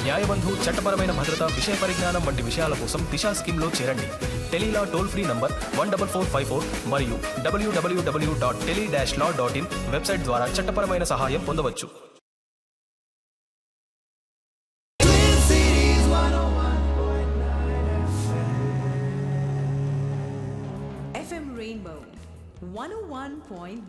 న్యాయబంధు చట్టపరమైన భద్రత విషయ పరిజ్ఞానం వంటి విషయాల కోసం దిశా స్కీమ్లో చేరండి Tele Law toll free number one double four five four మరియు W W W dot tele dash law dot in website ద్వారా చట్టపరమైన సహాయం పొందవచ్చు FM Rainbow 101.9.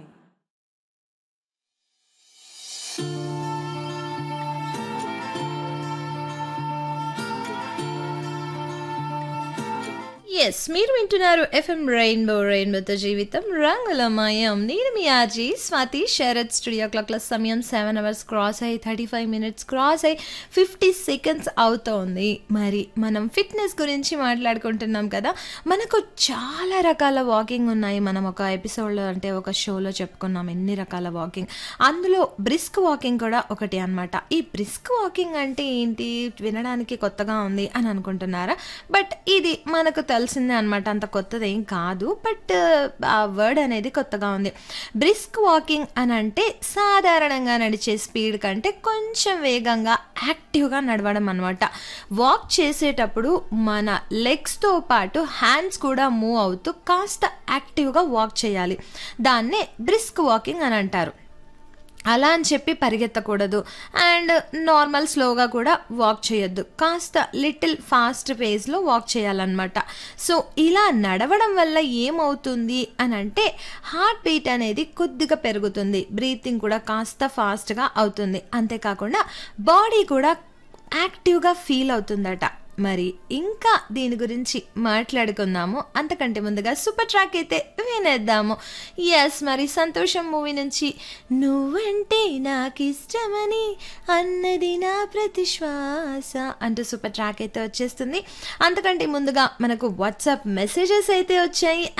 ఎస్ మీరు వింటున్నారు ఎఫ్ఎం రెయిన్బో రెయిన్బోతో జీవితం రంగులమయం నేను మీ ఆజీ స్వాతి శరత్ స్టూడియో క్లాక్ల సమయం సెవెన్ అవర్స్ క్రాస్ అయ్యి థర్టీ ఫైవ్ మినిట్స్ క్రాస్ అయ్యి ఫిఫ్టీ సెకండ్స్ అవుతోంది మరి మనం ఫిట్నెస్ గురించి మాట్లాడుకుంటున్నాం కదా మనకు చాలా రకాల వాకింగ్ ఉన్నాయి మనం ఒక ఎపిసోడ్లో అంటే ఒక షోలో చెప్పుకున్నాం ఎన్ని రకాల వాకింగ్ అందులో బ్రిస్క్ వాకింగ్ కూడా ఒకటి అన్నమాట ఈ బ్రిస్క్ వాకింగ్ అంటే ఏంటి వినడానికి కొత్తగా ఉంది అని అనుకుంటున్నారా బట్ ఇది మనకు తెలిసిందే అనమాట అంత కొత్తది ఏం కాదు బట్ ఆ వర్డ్ అనేది కొత్తగా ఉంది బ్రిస్క్ వాకింగ్ అని అంటే సాధారణంగా నడిచే స్పీడ్ కంటే కొంచెం వేగంగా యాక్టివ్గా నడవడం అనమాట వాక్ చేసేటప్పుడు మన లెగ్స్తో పాటు హ్యాండ్స్ కూడా మూవ్ అవుతూ కాస్త యాక్టివ్గా వాక్ చేయాలి దాన్నే బ్రిస్క్ వాకింగ్ అని అంటారు అలా అని చెప్పి పరిగెత్తకూడదు అండ్ నార్మల్ స్లోగా కూడా వాక్ చేయొద్దు కాస్త లిటిల్ ఫాస్ట్ పేస్లో వాక్ చేయాలన్నమాట సో ఇలా నడవడం వల్ల ఏమవుతుంది అని అంటే హార్ట్ బీట్ అనేది కొద్దిగా పెరుగుతుంది బ్రీతింగ్ కూడా కాస్త ఫాస్ట్గా అవుతుంది అంతేకాకుండా బాడీ కూడా యాక్టివ్గా ఫీల్ అవుతుందట మరి ఇంకా దీని గురించి మాట్లాడుకుందాము అంతకంటే ముందుగా సూపర్ ట్రాక్ అయితే వినేద్దాము ఎస్ మరి సంతోషం మూవీ నుంచి నువ్వంటే నాకు ఇష్టమని అన్నది నా ప్రతి శ్వాస అంటూ సూపర్ ట్రాక్ అయితే వచ్చేస్తుంది అంతకంటే ముందుగా మనకు వాట్సాప్ మెసేజెస్ అయితే వచ్చాయి